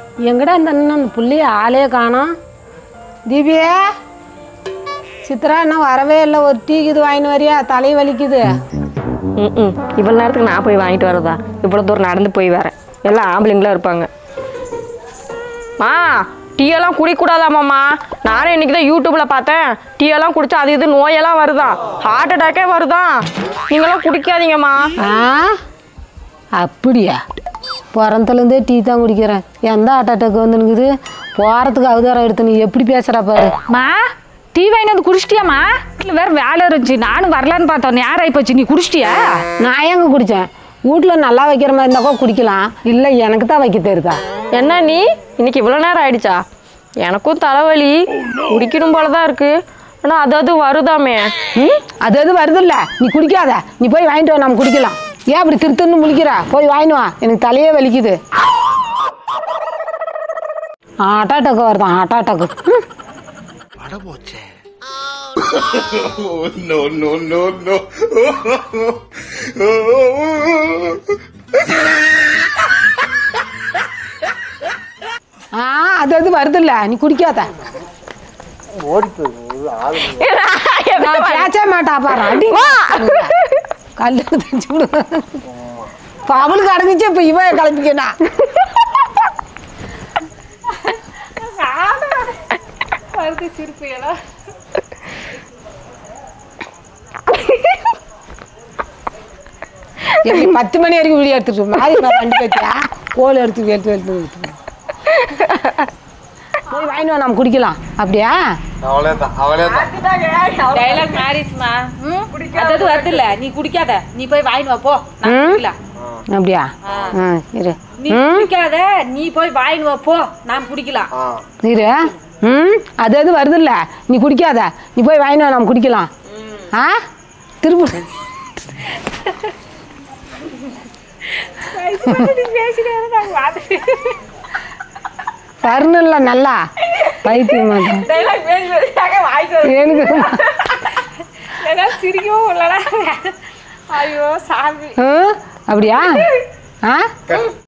எங்கடா இந்த இன்னும் அந்த புள்ளைய ஆளே காணோம் தீபியா சித்ரா இன்னும் வரவே இல்லை ஒரு டீ இது வாங்கின்னு வரியா தலை வலிக்குது ம் ம் இவ்வளோ நேரத்துக்கு நான் போய் வாங்கிட்டு வரதா இவ்வளோ தூரம் நடந்து போய் வரேன் எல்லாம் ஆம்பளைங்களா இருப்பாங்க மா டீ எல்லாம் குடிக்கூடாதாமாம்மா நானும் இன்னைக்கு தான் யூடியூப்பில் பார்த்தேன் டீ எல்லாம் குடிச்சா அது இது நோயெல்லாம் வருதான் ஹார்ட் அட்டாக்கே வருதான் நீங்களாம் குடிக்காதீங்கம்மா ஆ அப்படியா பிறந்தலேருந்தே டீ தான் குடிக்கிறேன் எந்த ஹார்ட் அட்டாக் வந்துனுக்குது போகிறதுக்கு அவதாரம் எடுத்து நீ எப்படி பேசுகிறா பாரு மா டீ வாங்கி வந்து குடிச்சிட்டியாம்மா இல்லை வேற வேலை இருந்துச்சு நானும் வரலான்னு பார்த்தோம் நேரம் ஆயிப்போச்சு நீ குடிச்சிட்டியா நான் எங்க குடித்தேன் வீட்டில் நல்லா வைக்கிற மாதிரி இருந்தாக்கா குடிக்கலாம் இல்லை எனக்கு தான் வைக்க தெரியுதா என்ன நீ இன்னைக்கு இவ்வளோ நேரம் ஆயிடுச்சா எனக்கும் தலைவலி குடிக்கணும் போல தான் இருக்கு ஆனால் அது அது வருதாமே ம் அது அது வருதுல்ல நீ குடிக்காத நீ போய் வாங்கிட்டு வா நம்ம குடிக்கலாம் ஏன் அப்படி திருத்துன்னு முழிக்கிற போய் வாங்கிட்டு வா எனக்கு தலையே வலிக்குது ஹார்ட் அட்டாக் வருதான் heart attack no, no, no, no. ஆ அது அது வருதுல்ல நீ குடிக்காத நான் பேச மாட்டா பாரு அடி கல்லு தச்சு விடு இப்போ அவளுக்கு அடங்கிச்சு இப்போ இவன் கிளம்பிக்கணா எப்படி பத்து மணி வரைக்கும் வீடியோ எடுத்துட்டு மாதிரி நான் வண்டி வச்சியா கோல் எடுத்து எடுத்து எடுத்து எடுத்து போய் வாங்கிட்டு வா நம்ம குடிக்கலாம் அப்படியா அவ்வளோதான் அவ்வளோதான் டைலாக் மேரேஜ்மா அதாவது வருதுல்ல நீ குடிக்காத நீ போய் வாங்கிட்டு வா போ நான் ம். குடிக்கலாம் அப்படியா ம் இரு நீ குடிக்காத நீ போய் வாங்கிட்டு வா போ நான் குடிக்கலாம் ஆ இரு ம் அது அது வருதுல்ல நீ குடிக்காத நீ போய் வாங்கிட்டு வா நம்ம குடிக்கலாம் ஆ திரும்ப தரணும்ல நல்லா பைத்தியம் மாட்டேன் டைலாக் பேசுறதுக்காக வாய்க்கு எனக்கு சிரிக்கவும் இல்லடா ஐயோ சாமி ம், அப்படியா ஆ